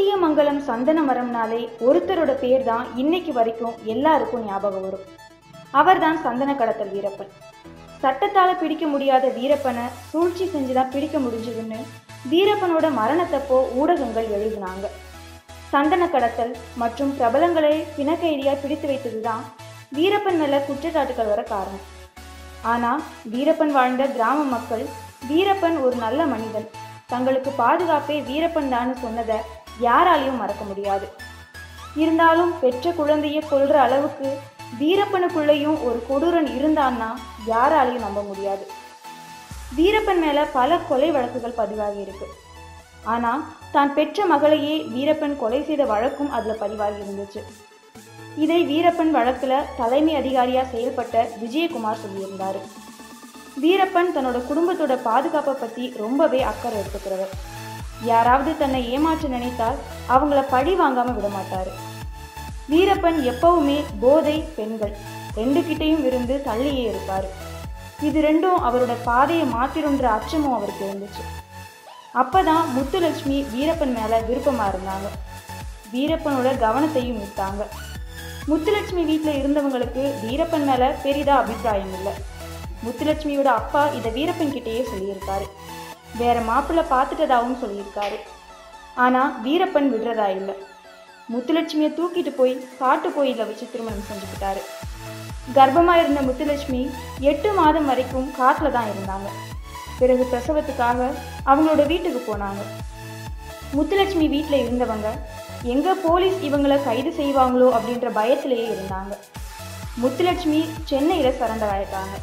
சத்தியமங்கலம் சந்தன மரம்னாலே ஒருத்தரோட பேர் தான் இன்னைக்கு வரைக்கும் எல்லாருக்கும் ஞாபகம் வரும் அவர்தான் சந்தன கடத்தல் வீரப்பன் சட்டத்தால பிடிக்க முடியாத வீரப்பனை சூழ்ச்சி செஞ்சுதான் பிடிக்க முடிஞ்சதுன்னு வீரப்பனோட மரணத்தப்போ ஊடகங்கள் எழுதினாங்க சந்தன கடத்தல் மற்றும் பிரபலங்களை பிணக்கைதியா பிடித்து வைத்ததுதான் வீரப்பன் மேல குற்றச்சாட்டுகள் வர காரணம் ஆனா வீரப்பன் வாழ்ந்த கிராம மக்கள் வீரப்பன் ஒரு நல்ல மனிதன் தங்களுக்கு பாதுகாப்பே வீரப்பன் தான் சொன்னதை யாராலையும் மறக்க முடியாது இருந்தாலும் பெற்ற குழந்தைய கொல்ற அளவுக்கு வீரப்பனுக்குள்ளேயும் ஒரு கொடூரன் இருந்தான்னா யாராலையும் நம்ப முடியாது வீரப்பன் மேல பல கொலை வழக்குகள் பதிவாகி இருக்கு ஆனா தான் பெற்ற மகளையே வீரப்பன் கொலை செய்த வழக்கும் அதுல பதிவாகி இருந்துச்சு இதை வீரப்பன் வழக்குல தலைமை அதிகாரியா செயல்பட்ட விஜயகுமார் சொல்லியிருந்தாரு வீரப்பன் தன்னோட குடும்பத்தோட பாதுகாப்பை பத்தி ரொம்பவே அக்கறை எடுத்துக்கிறவர் யாராவது தன்னை ஏமாற்ற நினைத்தால் அவங்கள பழி வாங்காம விட மாட்டாரு வீரப்பன் எப்பவுமே போதை பெண்கள் ரெண்டு கிட்டையும் இருந்து தள்ளியே இருப்பாரு இது ரெண்டும் அவரோட பாதையை மாத்திருன்ற அச்சமும் அவருக்கு இருந்துச்சு அப்பதான் முத்துலட்சுமி வீரப்பன் மேல விருப்பமா இருந்தாங்க வீரப்பனோட கவனத்தையும் ஈர்த்தாங்க முத்துலட்சுமி வீட்டில் இருந்தவங்களுக்கு வீரப்பன் மேல பெரிதா அபிப்பிராயம் இல்லை முத்துலட்சுமியோட அப்பா இதை வீரப்பன் கிட்டேயே சொல்லியிருக்காரு வேற மாப்பிள்ளை பார்த்துட்டதாகவும் சொல்லியிருக்காரு ஆனா வீரப்பன் விடுறதா இல்லை முத்துலட்சுமியை தூக்கிட்டு போய் காட்டு கோயில வச்சு திருமணம் செஞ்சுக்கிட்டாரு கர்ப்பமா இருந்த முத்துலட்சுமி எட்டு மாதம் வரைக்கும் காட்டுல தான் இருந்தாங்க பிறகு பிரசவத்துக்காக அவங்களோட வீட்டுக்கு போனாங்க முத்துலட்சுமி வீட்டில் இருந்தவங்க எங்க போலீஸ் இவங்களை கைது செய்வாங்களோ அப்படின்ற பயத்திலேயே இருந்தாங்க முத்துலட்சுமி சென்னையில சரண்டர் ஆயிட்டாங்க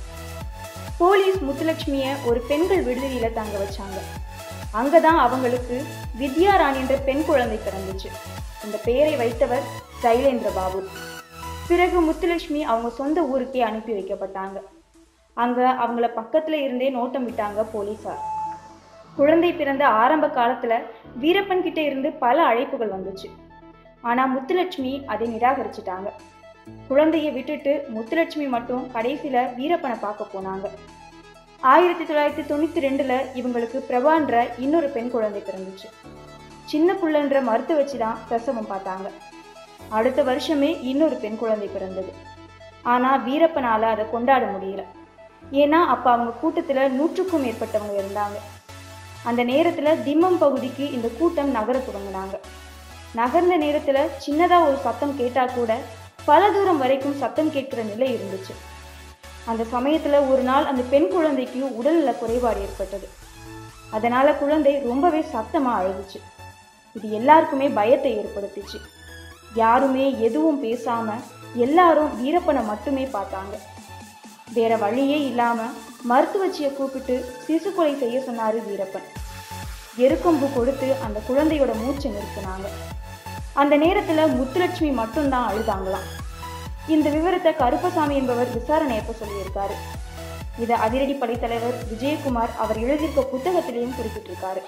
போலீஸ் முத்துலட்சுமியை ஒரு பெண்கள் விடுதியில தங்க வச்சாங்க அங்கதான் அவங்களுக்கு வித்யாராணி என்ற பெண் குழந்தை பிறந்துச்சு இந்த பெயரை வைத்தவர் சைலேந்திர பாபு பிறகு முத்துலட்சுமி அவங்க சொந்த ஊருக்கே அனுப்பி வைக்கப்பட்டாங்க அங்க அவங்கள பக்கத்துல இருந்தே நோட்டம் விட்டாங்க போலீசார் குழந்தை பிறந்த ஆரம்ப காலத்துல வீரப்பன் கிட்ட இருந்து பல அழைப்புகள் வந்துச்சு ஆனா முத்துலட்சுமி அதை நிராகரிச்சிட்டாங்க குழந்தையை விட்டுட்டு முத்துலட்சுமி மட்டும் கடைசியில வீரப்பனை பார்க்க போனாங்க ஆயிரத்தி தொள்ளாயிரத்தி தொண்ணூத்தி ரெண்டுல இவங்களுக்கு பிரபான்ற இன்னொரு பெண் குழந்தை பிறந்துச்சு சின்ன புள்ளன்ற மருத்து வச்சுதான் பிரசவம் பார்த்தாங்க அடுத்த வருஷமே இன்னொரு பெண் குழந்தை பிறந்தது ஆனா வீரப்பனால அதை கொண்டாட முடியல ஏன்னா அப்ப அவங்க கூட்டத்துல நூற்றுக்கும் மேற்பட்டவங்க இருந்தாங்க அந்த நேரத்துல திம்மம் பகுதிக்கு இந்த கூட்டம் நகர துவங்கினாங்க நகர்ந்த நேரத்துல சின்னதா ஒரு சத்தம் கேட்டா கூட பல தூரம் வரைக்கும் சத்தம் கேட்கிற நிலை இருந்துச்சு அந்த சமயத்துல ஒரு நாள் அந்த பெண் குழந்தைக்கு உடல்நல குறைபாடு ஏற்பட்டது அதனால குழந்தை ரொம்பவே சத்தமா அழுதுச்சு இது எல்லாருக்குமே பயத்தை ஏற்படுத்திச்சு யாருமே எதுவும் பேசாம எல்லாரும் வீரப்பனை மட்டுமே பார்த்தாங்க வேற வழியே இல்லாம மருத்துவச்சியை கூப்பிட்டு சிசு கொலை செய்ய சொன்னாரு வீரப்பன் எருக்கம்பு கொடுத்து அந்த குழந்தையோட மூச்சை நிறுத்தினாங்க அந்த நேரத்துல முத்துலட்சுமி மட்டும்தான் அழுதாங்களாம் இந்த விவரத்தை கருப்பசாமி என்பவர் விசாரணையப்ப சொல்லியிருக்காரு இதை அதிரடி படைத்தலைவர் விஜயகுமார் அவர் எழுதியிருக்க புத்தகத்திலையும் குறிப்பிட்டிருக்காரு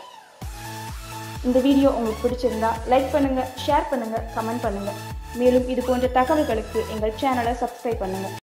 இந்த வீடியோ உங்களுக்கு பிடிச்சிருந்தா லைக் பண்ணுங்க ஷேர் பண்ணுங்க கமெண்ட் பண்ணுங்க மேலும் இது போன்ற தகவல்களுக்கு எங்கள் சேனலை சப்ஸ்கிரைப் பண்ணுங்க